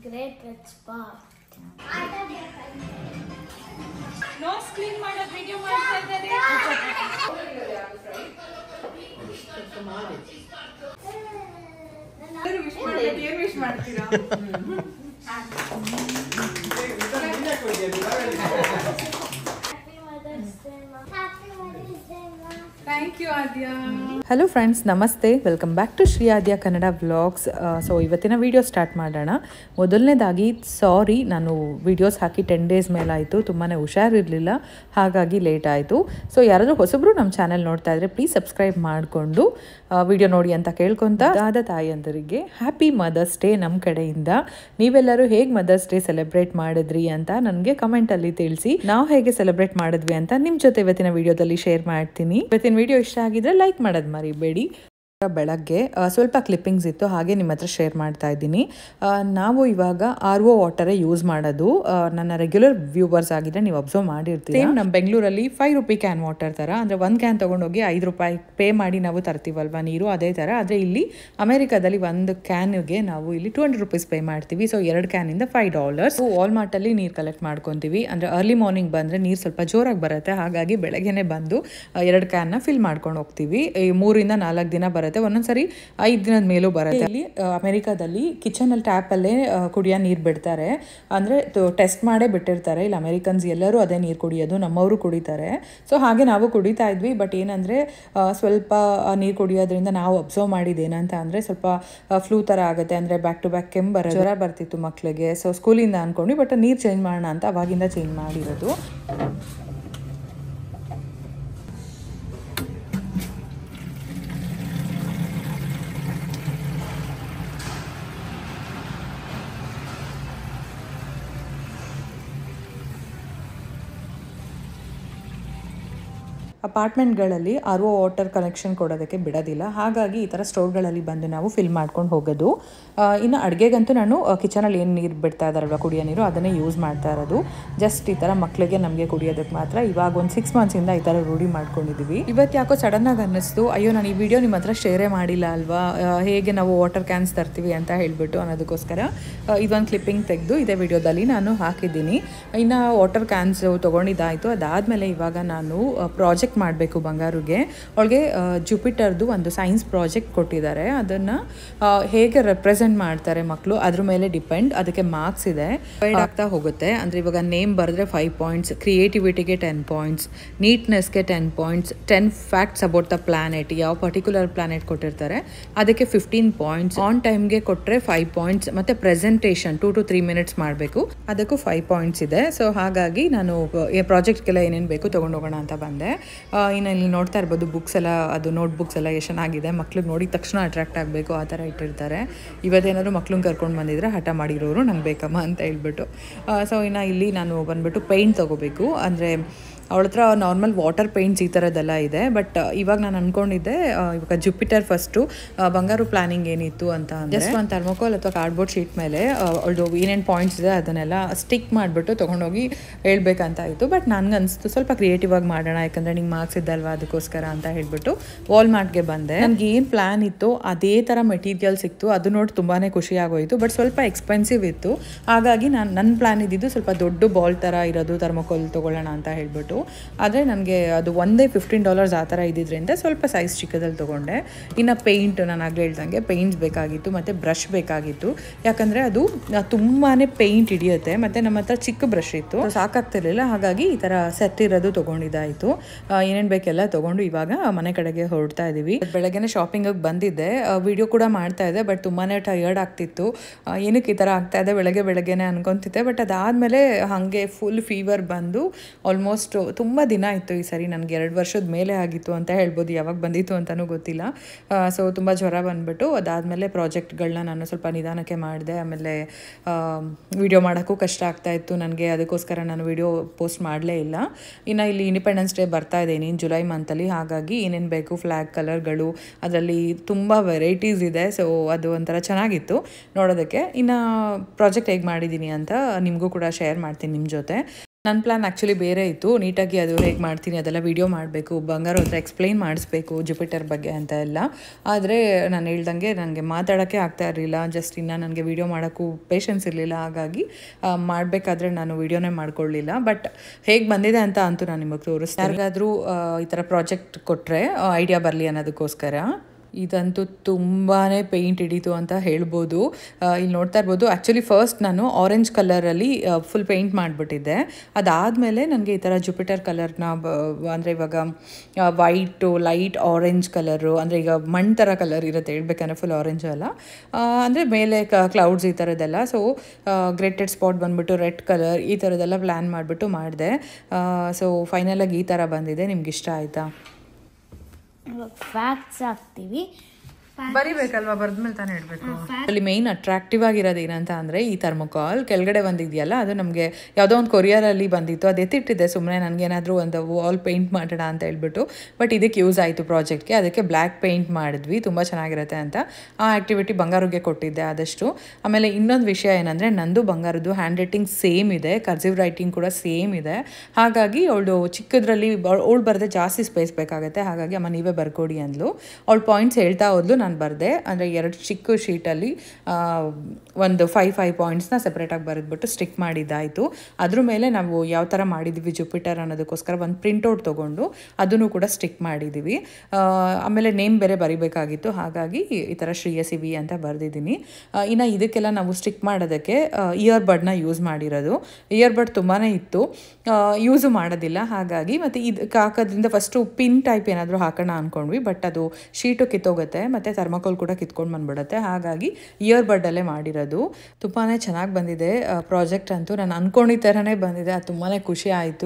Great Rachpa. Nose clean ಮಾಡೋದು video ಮಾಡ್ತಾ ಇದ್ದಾರೆ ವಿಶ್ ಮಾಡ್ಬೇಕು ಏನ್ ವಿಶ್ ಮಾಡ್ತೀರಾ Happy Mother's Day, Ma. Happy Mother's Day, Ma. Thank you Adya hello friends ನಮಸ್ತೆ welcome back to Shri Adya Kannada vlogs so ಇವತ್ತಿನ ವಿಡಿಯೋ ಸ್ಟಾರ್ಟ್ ಮಾಡೋಣ ಮೊದಲನೇದಾಗಿ ಸಾರಿ ನಾನು ವಿಡಿಯೋಸ್ ಹಾಕಿ ಟೆನ್ ಡೇಸ್ ಮೇಲಾಯಿತು ತುಂಬಾ ಹುಷಾರಿರಲಿಲ್ಲ ಹಾಗಾಗಿ ಲೇಟ್ ಆಯಿತು ಸೊ ಯಾರಾದರೂ ಹೊಸಬ್ರು ನಮ್ಮ ಚಾನೆಲ್ ನೋಡ್ತಾ ಇದ್ರೆ ಪ್ಲೀಸ್ ಸಬ್ಸ್ಕ್ರೈಬ್ ಮಾಡಿಕೊಂಡು ವಿಡಿಯೋ ನೋಡಿ ಅಂತ ಕೇಳ್ಕೊತ ಆದ ತಾಯಿಯಂದರಿಗೆ ಹ್ಯಾಪಿ ಮದರ್ಸ್ ಡೇ ನಮ್ಮ ಕಡೆಯಿಂದ ನೀವೆಲ್ಲರೂ ಹೇಗೆ ಮದರ್ಸ್ ಡೇ ಸೆಲೆಬ್ರೇಟ್ ಮಾಡಿದ್ರಿ ಅಂತ ನನಗೆ ಕಮೆಂಟಲ್ಲಿ ತಿಳಿಸಿ ನಾವು ಹೇಗೆ ಸೆಲೆಬ್ರೇಟ್ ಮಾಡಿದ್ವಿ ಅಂತ ನಿಮ್ಮ ಜೊತೆ ಇವತ್ತಿನ ವಿಡಿಯೋದಲ್ಲಿ ಶೇರ್ ಮಾಡ್ತೀನಿ ಇವತ್ತಿನ ವಿಡಿಯೋ ಇಷ್ಟ ಆಗಿದ್ರೆ ಲೈಕ್ ಮಾಡೋದು ಮರಿಬೇಡಿ ಬೆಳಗ್ಗೆ ಆ, ಸ್ವಲ್ಪ ಕ್ಲಿಪ್ಪಿಂಗ್ಸ್ ಇತ್ತು ಹಾಗೆ ನಿಮ್ಮ ಹತ್ರ ಶೇರ್ ಮಾಡ್ತಾ ಇದ್ದೀನಿ ಆ, ನಾವು ಇವಾಗ ಆರ್ ಒ ವಾಟರೇ ಯೂಸ್ ಮಾಡೋದು ಆ, ನನ್ನ ರೆಗ್ಯುಲರ್ ವ್ಯೂವರ್ಸ್ ಆಗಿದ್ರೆ ನೀವು ಅಬ್ಸರ್ವ್ ಮಾಡಿರ್ತೀವಿ ಸೇಮ್ ನಮ್ಮ ಬೆಂಗಳೂರಲ್ಲಿ ಫೈವ್ ರುಪಿ ಕ್ಯಾನ್ ವಾಟರ್ ಥರ ಅಂದರೆ ಒಂದು ಕ್ಯಾನ್ ತೊಗೊಂಡೋಗಿ ಐದು ರೂಪಾಯಿ ಪೇ ಮಾಡಿ ನಾವು ತರ್ತೀವಲ್ವ ನೀರು ಅದೇ ಥರ ಆದರೆ ಇಲ್ಲಿ ಅಮೆರಿಕಾದಲ್ಲಿ ಒಂದು ಕ್ಯಾನ್ಗೆ ನಾವು ಇಲ್ಲಿ ಟು ಹಂಡ್ರೆಡ್ ರುಪೀಸ್ ಪೇ ಮಾಡ್ತೀವಿ ಸೊ ಎರಡು ಕ್ಯಾನಿಂದ ಫೈವ್ ಡಾಲರ್ಸ್ ವಾಲ್ಮಾರ್ಟಲ್ಲಿ ನೀರು ಕಲೆಕ್ಟ್ ಮಾಡ್ಕೊತೀವಿ ಅಂದರೆ ಅರ್ಲಿ ಮಾರ್ನಿಂಗ್ ಬಂದರೆ ನೀರು ಸ್ವಲ್ಪ ಜೋರಾಗಿ ಬರುತ್ತೆ ಹಾಗಾಗಿ ಬೆಳಗ್ಗೆನೆ ಬಂದು ಆ, ಎರಡು ಕ್ಯಾನ್ನ ಫಿಲ್ ಮಾಡ್ಕೊಂಡು ಹೋಗ್ತೀವಿ ಈ ಮೂರಿಂದ ನಾಲ್ಕು ದಿನ ಬರುತ್ತೆ ಒಂದೊಂದ್ಸರಿ ಐದು ದಿನದ ಮೇಲೂ ಬರುತ್ತೆ ಇಲ್ಲಿ ಆ, ಅಮೆರಿಕಾದಲ್ಲಿ ಕಿಚನಲ್ಲಿ ಟ್ಯಾಪಲ್ಲೇ ಕುಡಿಯೋ ನೀರು ಬಿಡ್ತಾರೆ ಅಂದರೆ ಟೆಸ್ಟ್ ಮಾಡೇ ಬಿಟ್ಟಿರ್ತಾರೆ ಇಲ್ಲಿ ಅಮೆರಿಕನ್ಸ್ ಎಲ್ಲರೂ ಅದೇ ನೀರು ಕುಡಿಯೋದು ನಮ್ಮವರು ಕುಡಿತಾರೆ ಸೊ ಹಾಗೆ ನಾವು ಕುಡಿತಾ ಇದ್ವಿ ಬಟ್ ಏನಂದರೆ ಸ್ವಲ್ಪ ನೀರು ಕುಡಿಯೋದ್ರಿಂದ ನಾವು ಅಬ್ಸರ್ವ್ ಮಾಡಿದ್ದು ಏನಂತ ಅಂದರೆ ಸ್ವಲ್ಪ ಫ್ಲೂ ಥರ ಆಗುತ್ತೆ ಅಂದರೆ ಬ್ಯಾಕ್ ಟು ಬ್ಯಾಕ್ ಕೆಮ್ಮು ಬರೋ ಜ್ವರ ಬರ್ತಿತ್ತು ಮಕ್ಕಳಿಗೆ ಸೊ ಸ್ಕೂಲಿಂದ ಅಂದ್ಕೊಂಡು ಬಟ್ ನೀರು ಚೇಂಜ್ ಮಾಡೋಣ ಅಂತ ಅವಾಗಿಂದ ಚೇಂಜ್ ಮಾಡಿರೋದು ಅಪಾರ್ಟ್ಮೆಂಟ್ಗಳಲ್ಲಿ ಆರ್ ಒ ವಾಟರ್ ಕನೆಕ್ಷನ್ ಕೊಡೋದಕ್ಕೆ ಬಿಡೋದಿಲ್ಲ ಹಾಗಾಗಿ ಈ ಥರ ಸ್ಟೋರ್ಗಳಲ್ಲಿ ಬಂದು ನಾವು ಫಿಲ್ ಮಾಡ್ಕೊಂಡು ಹೋಗೋದು ಆ, ಇನ್ನು ಅಡುಗೆಗಂತೂ ನಾನು ಕಿಚನಲ್ಲಿ ಏನು ನೀರು ಬಿಡ್ತಾ ಇದ್ದಾರಲ್ವ ಕುಡಿಯೋ ನೀರು ಅದನ್ನೇ ಯೂಸ್ ಮಾಡ್ತಾ ಇರೋದು ಜಸ್ಟ್ ಈ ಥರ ಮಕ್ಕಳಿಗೆ ನಮಗೆ ಕುಡಿಯೋದಕ್ಕೆ ಮಾತ್ರ ಇವಾಗ ಒಂದು ಸಿಕ್ಸ್ ಮಂತ್ಸಿಂದ ಈ ಥರ ರೂಢಿ ಮಾಡ್ಕೊಂಡಿದ್ದೀವಿ ಇವತ್ತು ಯಾಕೋ ಸಡನ್ನಾಗಿ ಅನ್ನಿಸ್ತು ಅಯ್ಯೋ ನಾನು ಈ ವಿಡಿಯೋ ನಿಮ್ಮ ಹತ್ರ ಶೇರೇ ಮಾಡಿಲ್ಲ ಅಲ್ವಾ ಆ, ಹೇಗೆ ನಾವು ವಾಟರ್ ಕ್ಯಾನ್ಸ್ ತರ್ತೀವಿ ಅಂತ ಹೇಳಿಬಿಟ್ಟು ಅನ್ನೋದಕ್ಕೋಸ್ಕರ ಆ, ಇದೊಂದು ಕ್ಲಿಪ್ಪಿಂಗ್ ತೆಗೆದು ಇದೇ ವಿಡಿಯೋದಲ್ಲಿ ನಾನು ಹಾಕಿದ್ದೀನಿ ಇನ್ನು ವಾಟರ್ ಕ್ಯಾನ್ಸ್ ತೊಗೊಂಡಿದ್ದಾಯಿತು ಅದಾದಮೇಲೆ ಇವಾಗ ನಾನು ಪ್ರಾಜೆಕ್ಟ್ ಮಾಡಬೇಕು ಬಂಗಾರುಗೆ ಅವಳಿಗೆ ಜುಪಿಟರ್ದು ಒಂದು ಸೈನ್ಸ್ ಪ್ರಾಜೆಕ್ಟ್ ಕೊಟ್ಟಿದ್ದಾರೆ ಅದನ್ನು ಹೇಗೆ ರೆಪ್ರೆಸೆಂಟ್ ಮಾಡ್ತಾರೆ ಮಕ್ಕಳು ಅದ್ರ ಮೇಲೆ ಡಿಪೆಂಡ್ ಅದಕ್ಕೆ ಮಾರ್ಕ್ಸ್ ಇದೆ ಡಿವೈಡ್ ಆಗ್ತಾ ಹೋಗುತ್ತೆ ಅಂದರೆ ಇವಾಗ ನೇಮ್ ಬರೆದ್ರೆ ಫೈವ್ ಪಾಯಿಂಟ್ಸ್ ಕ್ರಿಯೇಟಿವಿಟಿಗೆ ಟೆನ್ ಪಾಯಿಂಟ್ಸ್ ನೀಟ್ನೆಸ್ಗೆ ten points ten facts about the planet ಯಾವ ಪರ್ಟಿಕ್ಯುಲರ್ ಪ್ಲಾನೆಟ್ ಕೊಟ್ಟಿರ್ತಾರೆ ಅದಕ್ಕೆ ಫಿಫ್ಟೀನ್ ಪಾಯಿಂಟ್ಸ್ ಆನ್ ಟೈಮ್ಗೆ ಕೊಟ್ಟರೆ ಫೈವ್ ಪಾಯಿಂಟ್ಸ್ ಮತ್ತು presentation two to three minutes ಮಾಡಬೇಕು ಅದಕ್ಕೂ ಫೈವ್ ಪಾಯಿಂಟ್ಸ್ ಇದೆ ಸೊ ಹಾಗಾಗಿ ನಾನು ಪ್ರಾಜೆಕ್ಟ್ಗೆಲ್ಲ ಏನೇನು ಬೇಕು ತೊಗೊಂಡು ಹೋಗೋಣ ಅಂತ ಬಂದೆ ಆ, ಇನ್ನು ಇಲ್ಲಿ ನೋಡ್ತಾ ಇರ್ಬೋದು ಬುಕ್ಸ್ ಎಲ್ಲ ಅದು ನೋಟ್ ಬುಕ್ಸ್ ಎಲ್ಲ ಎಷ್ಟು ಚೆನ್ನಾಗಿದೆ ಮಕ್ಳಿಗೆ ನೋಡಿದ ತಕ್ಷಣ ಅಟ್ರಾಕ್ಟ್ ಆಗಬೇಕು ಆ ಥರ ಇಟ್ಟಿರ್ತಾರೆ ಇವತ್ತೇನಾದ್ರು ಮಕ್ಳನ್ನ ಕರ್ಕೊಂಡು ಬಂದಿದ್ರೆ ಹಠ ಮಾಡಿರೋರು ನಂಗೆ ಬೇಕಮ್ಮ ಅಂತ ಹೇಳ್ಬಿಟ್ಟು ಸೊ ಇನ್ನು ಇಲ್ಲಿ ನಾನು ಬಂದ್ಬಿಟ್ಟು ಪೇಂಟ್ ತೊಗೋಬೇಕು ಅಂದರೆ ಅವಳ ಹತ್ರ ನಾರ್ಮಲ್ ವಾಟರ್ ಪೇಂಟ್ಸ್ ಈ ಥರದ್ದೆಲ್ಲ ಇದೆ ಬಟ್ ಇವಾಗ ನಾನು ಅನ್ಕೊಂಡಿದ್ದೆ ಆ, ಇವಾಗ ಜುಪಿಟರ್ ಫಸ್ಟು ಬಂಗಾರು ಪ್ಲಾನಿಂಗ್ ಏನಿತ್ತು ಅಂತ ಜಸ್ಟ್ ಒಂದು ಥರ್ಮೋಕೋಲ್ ಅಥವಾ ಕಾರ್ಡ್ಬೋರ್ಡ್ ಶೀಟ್ ಮೇಲೆ ಅವಳದು ಏನೇನು ಪಾಯಿಂಟ್ಸ್ ಇದೆ ಅದನ್ನೆಲ್ಲ ಸ್ಟಿಕ್ ಮಾಡಿಬಿಟ್ಟು ತೊಗೊಂಡೋಗಿ ಹೇಳ್ಬೇಕಂತ ಇತ್ತು ಬಟ್ ನನಗೆ ಅನಿಸ್ತು ಸ್ವಲ್ಪ ಕ್ರಿಯೇಟಿವ್ ಆಗಿ ಮಾಡೋಣ ಯಾಕಂದರೆ ನಿಂಗೆ ಮಾರ್ಕ್ಸ್ ಇದ್ದಲ್ವಾ ಅದಕ್ಕೋಸ್ಕರ ಅಂತ ಹೇಳ್ಬಿಟ್ಟು ವಾಲ್ಮಾರ್ಟ್ಗೆ ಬಂದೆ ನನಗೆ ಏನು ಪ್ಲ್ಯಾನ್ ಇತ್ತು ಅದೇ ಥರ ಮೆಟೀರಿಯಲ್ ಸಿಕ್ತು ಅದು ನೋಡಿ ತುಂಬಾ ಖುಷಿ ಆಗೋಯಿತು ಬಟ್ ಸ್ವಲ್ಪ ಎಕ್ಸ್ಪೆನ್ಸಿವ್ ಇತ್ತು ಹಾಗಾಗಿ ನಾನು ನನ್ನ ಪ್ಲ್ಯಾನ್ ಇದ್ದಿದ್ದು ಸ್ವಲ್ಪ ದೊಡ್ಡ ಬಾಲ್ ಥರ ಇರೋದು ಥರ್ಮೋಕೋಲ್ ತೊಗೊಳ್ಳೋಣ ಅಂತ ಹೇಳ್ಬಿಟ್ಟು ಆದರೆ ನನಗೆ ಅದು ಒಂದೇ ಫಿಫ್ಟೀನ್ ಡಾಲರ್ಸ್ ಆ ಥರ ಇದ್ದಿದ್ದರಿಂದ ಸ್ವಲ್ಪ ಸೈಜ್ ಚಿಕ್ಕದಲ್ಲಿ ತೊಗೊಂಡೆ ಇನ್ನು ಪೇಂಟ್ ನಾನು ಆಗಲೇ ಹೇಳ್ದಂಗೆ ಪೇಂಟ್ಸ್ ಬೇಕಾಗಿತ್ತು ಮತ್ತು ಬ್ರಷ್ ಬೇಕಾಗಿತ್ತು ಯಾಕಂದರೆ ಅದು ತುಂಬಾ ಪೇಂಟ್ ಹಿಡಿಯುತ್ತೆ ಮತ್ತು ನಮ್ಮ ಹತ್ರ ಚಿಕ್ಕ ಬ್ರಷ್ ಇತ್ತು ಅದು ಸಾಕಾಗ್ತಿರ್ಲಿಲ್ಲ ಹಾಗಾಗಿ ಈ ಥರ ಸೆಟ್ ಇರೋದು ತೊಗೊಂಡಿದ್ದಾಯಿತು ಏನೇನು ಬೇಕೆಲ್ಲ ತೊಗೊಂಡು ಇವಾಗ ಮನೆ ಕಡೆಗೆ ಹೊರಡ್ತಾ ಇದ್ದೀವಿ ಬೆಳಗ್ಗೆನೆ ಶಾಪಿಂಗಿಗೆ ಬಂದಿದ್ದೆ ವಿಡಿಯೋ ಕೂಡ ಮಾಡ್ತಾ ಇದ್ದೆ ಬಟ್ ತುಂಬಾ ಟಯರ್ಡ್ ಆಗ್ತಿತ್ತು ಆ, ಏನಕ್ಕೆ ಈ ಥರ ಆಗ್ತಾ ಇದೆ ಬೆಳಗ್ಗೆ ಬೆಳಗ್ಗೆನೆ ಅನ್ಕೊಂತಿದ್ದೆ ಬಟ್ ಅದಾದಮೇಲೆ ಹಾಗೆ ಫುಲ್ ಫೀವರ್ ಬಂದು ಆಲ್ಮೋಸ್ಟ್ ತುಂಬ ದಿನ ಆಯಿತು ಈ ಸರಿ ನನಗೆ ಎರಡು ವರ್ಷದ ಮೇಲೆ ಆಗಿತ್ತು ಅಂತ ಹೇಳ್ಬೋದು ಯಾವಾಗ ಬಂದಿತ್ತು ಅಂತಲೂ ಗೊತ್ತಿಲ್ಲ ಸೊ ತುಂಬ ಜ್ವರ ಬಂದ್ಬಿಟ್ಟು ಅದಾದಮೇಲೆ ಪ್ರಾಜೆಕ್ಟ್ಗಳನ್ನ ನಾನು ಸ್ವಲ್ಪ ನಿಧಾನಕ್ಕೆ ಮಾಡಿದೆ ಆಮೇಲೆ ವಿಡಿಯೋ ಮಾಡೋಕ್ಕೂ ಕಷ್ಟ ಆಗ್ತಾ ಇತ್ತು ನನಗೆ ಅದಕ್ಕೋಸ್ಕರ ನಾನು ವಿಡಿಯೋ ಪೋಸ್ಟ್ ಮಾಡಲೇ ಇಲ್ಲ ಇನ್ನು ಇಲ್ಲಿ ಇಂಡಿಪೆಂಡೆನ್ಸ್ ಡೇ ಬರ್ತಾ ಇದೆ ಇನ್ನೇನು ಜುಲೈ ಮಂತಲ್ಲಿ ಹಾಗಾಗಿ ಏನೇನು ಬೇಕು ಫ್ಲ್ಯಾಗ್ ಕಲರ್ಗಳು ಅದರಲ್ಲಿ ತುಂಬ ವೆರೈಟೀಸ್ ಇದೆ ಸೊ ಅದು ಒಂಥರ ಚೆನ್ನಾಗಿತ್ತು ನೋಡೋದಕ್ಕೆ ಇನ್ನು ಪ್ರಾಜೆಕ್ಟ್ ಹೇಗೆ ಮಾಡಿದ್ದೀನಿ ಅಂತ ನಿಮಗೂ ಕೂಡ ಶೇರ್ ಮಾಡ್ತೀನಿ ನಿಮ್ಮ ಜೊತೆ ನನ್ನ ಪ್ಲ್ಯಾನ್ ಆ್ಯಕ್ಚುಲಿ ಬೇರೆ ಇತ್ತು ನೀಟಾಗಿ ಅದು ಹೇಗೆ ಮಾಡ್ತೀನಿ ಅದೆಲ್ಲ ವಿಡಿಯೋ ಮಾಡಬೇಕು ಬಂಗಾರ ಹತ್ರ ಎಕ್ಸ್ಪ್ಲೈನ್ ಮಾಡಿಸ್ಬೇಕು ಜುಪಿಟರ್ ಬಗ್ಗೆ ಅಂತ ಎಲ್ಲ ಆದರೆ ನಾನು ಹೇಳ್ದಂಗೆ ನನಗೆ ಮಾತಾಡೋಕ್ಕೆ ಆಗ್ತಾ ಇರಲಿಲ್ಲ ಜಸ್ಟ್ ಇನ್ನು ನನಗೆ ವಿಡಿಯೋ ಮಾಡೋಕ್ಕೂ ಪೇಷನ್ಸ್ ಇರಲಿಲ್ಲ ಹಾಗಾಗಿ ಮಾಡಬೇಕಾದ್ರೆ ನಾನು ವಿಡಿಯೋನೇ ಮಾಡ್ಕೊಳ್ಳಿಲ್ಲ ಬಟ್ ಹೇಗೆ ಬಂದಿದೆ ಅಂತ ಅಂತೂ ನಾನು ನಿಮಗೆ ತೋರಿಸ್ತೀನಿ ಯಾರಿಗಾದರೂ ಈ ಥರ ಪ್ರಾಜೆಕ್ಟ್ ಕೊಟ್ಟರೆ ಐಡಿಯಾ ಬರಲಿ ಅನ್ನೋದಕ್ಕೋಸ್ಕರ ಇದಂತೂ ತುಂಬಾ ಪೇಂಟ್ ಹಿಡೀತು ಅಂತ ಹೇಳ್ಬೋದು ಆ, ಇಲ್ಲಿ ನೋಡ್ತಾ ಇರ್ಬೋದು ಆ್ಯಕ್ಚುಲಿ ಫಸ್ಟ್ ನಾನು ಆರೆಂಜ್ ಕಲರಲ್ಲಿ ಫುಲ್ ಪೇಂಟ್ ಮಾಡಿಬಿಟ್ಟಿದ್ದೆ ಅದಾದಮೇಲೆ ನನಗೆ ಈ ಥರ ಜುಪಿಟರ್ ಕಲರ್ನ ಅಂದರೆ ಇವಾಗ ವೈಟು ಲೈಟ್ ಆರೆಂಜ್ ಕಲರು ಅಂದರೆ ಈಗ ಮಣ್ಣು ಥರ ಕಲರ್ ಇರುತ್ತೆ ಹೇಳ್ಬೇಕಂದ್ರೆ ಫುಲ್ ಆರೆಂಜ್ ಅಲ್ಲ ಅಂದರೆ ಮೇಲೆ ಕ್ಲೌಡ್ಸ್ ಈ ಥರದ್ದೆಲ್ಲ ಸೊ ಗ್ರೇಟೆಡ್ ಸ್ಪಾಟ್ ಬಂದ್ಬಿಟ್ಟು ರೆಡ್ ಕಲರ್ ಈ ಥರದ್ದೆಲ್ಲ ಪ್ಲ್ಯಾನ್ ಮಾಡಿಬಿಟ್ಟು ಮಾಡಿದೆ ಸೊ ಫೈನಲಾಗಿ ಈ ಥರ ಬಂದಿದೆ ನಿಮ್ಗೆ ಇಷ್ಟ ಆಯಿತಾ ಇವಾಗ ಫ್ಯಾಕ್ಟ್ಸ್ ಹಾಕ್ತೀವಿ ಬರಿಬೇಕಲ್ವಾ ಬರ್ದ್ಮೇಲೆ ತಾನೇ ಹೇಳ್ಬೇಕು ಅಲ್ಲಿ ಮೇಯ್ನ್ ಅಟ್ರಾಕ್ಟಿವ್ ಆಗಿರೋದು ಏನಂತ ಅಂದರೆ ಈ ಥರ್ಮೋಕಾಲ್ ಕೆಳಗಡೆ ಬಂದಿದೆಯಲ್ಲ ಅದು ನಮಗೆ ಯಾವುದೋ ಒಂದು ಕೊರಿಯರಲ್ಲಿ ಬಂದಿತ್ತು ಅದು ಎತ್ತಿಟ್ಟಿದ್ದೆ ಸುಮ್ಮನೆ ನನಗೇನಾದರೂ ಒಂದು ವಾಲ್ ಪೇಂಟ್ ಮಾಡೋಣ ಅಂತ ಹೇಳ್ಬಿಟ್ಟು ಬಟ್ ಇದಕ್ಕೆ ಯೂಸ್ ಆಯಿತು ಪ್ರಾಜೆಕ್ಟ್ಗೆ ಅದಕ್ಕೆ ಬ್ಲ್ಯಾಕ್ ಪೇಂಟ್ ಮಾಡಿದ್ವಿ ತುಂಬ ಚೆನ್ನಾಗಿರುತ್ತೆ ಅಂತ ಆ ಆ್ಯಕ್ಟಿವಿಟಿ ಬಂಗಾರಿಗೆ ಕೊಟ್ಟಿದ್ದೆ ಆದಷ್ಟು ಆಮೇಲೆ ಇನ್ನೊಂದು ವಿಷಯ ಏನಂದರೆ ನಂದು ಬಂಗಾರದ್ದು ಹ್ಯಾಂಡ್ ರೈಟಿಂಗ್ ಸೇಮ್ ಇದೆ ಕರ್ಸಿವ್ ರೈಟಿಂಗ್ ಕೂಡ ಸೇಮ್ ಇದೆ ಹಾಗಾಗಿ ಅವಳು ಚಿಕ್ಕದ್ರಲ್ಲಿ ಅವಳು ಬರದೆ ಜಾಸ್ತಿ ಸ್ಪೇಸ್ ಬೇಕಾಗುತ್ತೆ ಹಾಗಾಗಿ ಅಮ್ಮ ನೀವೇ ಬರ್ಕೊಡಿ ಅಂದ್ಲು ಅವಳು ಪಾಯಿಂಟ್ಸ್ ಹೇಳ್ತಾ ಹೋದ್ಲು ನಾನು ಬರದೆ ಅಂದರೆ ಎರಡು ಚಿಕ್ಕ ಶೀಟಲ್ಲಿ ಒಂದು ಫೈವ್ ಫೈವ್ ಪಾಯಿಂಟ್ಸ್ನ ಸಪ್ರೇಟಾಗಿ ಬರೆದ್ಬಿಟ್ಟು ಸ್ಟಿಕ್ ಮಾಡಿದ್ದಾಯಿತು ಅದ್ರ ಮೇಲೆ ನಾವು ಯಾವ ಥರ ಮಾಡಿದ್ದೀವಿ ಜುಪಿಟರ್ ಅನ್ನೋದಕ್ಕೋಸ್ಕರ ಒಂದು ಪ್ರಿಂಟೌಟ್ ತೊಗೊಂಡು ಅದನ್ನು ಕೂಡ ಸ್ಟಿಕ್ ಮಾಡಿದ್ದೀವಿ ಆ, ಆಮೇಲೆ ನೇಮ್ ಬೇರೆ ಬರಿಬೇಕಾಗಿತ್ತು ಹಾಗಾಗಿ ಈ ಥರ ಶ್ರೀಯಸಿ ವಿ ಅಂತ ಬರೆದಿದ್ದೀನಿ ಇನ್ನು ಇದಕ್ಕೆಲ್ಲ ನಾವು ಸ್ಟಿಕ್ ಮಾಡೋದಕ್ಕೆ ಇಯರ್ ಬಡ್ನ ಯೂಸ್ ಮಾಡಿರೋದು ಇಯರ್ ಬಡ್ ತುಂಬಾ ಇತ್ತು ಯೂಸು ಮಾಡೋದಿಲ್ಲ ಹಾಗಾಗಿ ಮತ್ತು ಇದಕ್ಕೆ ಹಾಕೋದ್ರಿಂದ ಫಸ್ಟು ಪಿನ್ ಟೈಪ್ ಏನಾದರೂ ಹಾಕೋಣ ಅಂದ್ಕೊಂಡ್ವಿ ಬಟ್ ಅದು ಶೀಟು ಕಿತ್ತೋಗುತ್ತೆ ಮತ್ತು ಥರ್ಮಕೋಲ್ ಕೂಡ ಕಿತ್ಕೊಂಡು ಬಂದ್ಬಿಡುತ್ತೆ ಹಾಗಾಗಿ ಇಯರ್ ಬಡ್ಡಲ್ಲೇ ಮಾಡಿರೋದು ತುಂಬಾ ಚೆನ್ನಾಗಿ ಬಂದಿದೆ ಪ್ರಾಜೆಕ್ಟ್ ಅಂತೂ ನಾನು ಅಂದ್ಕೊಂಡಿದ್ದ ಥರನೇ ಬಂದಿದೆ ಅದು ತುಂಬಾ ಖುಷಿ ಆಯಿತು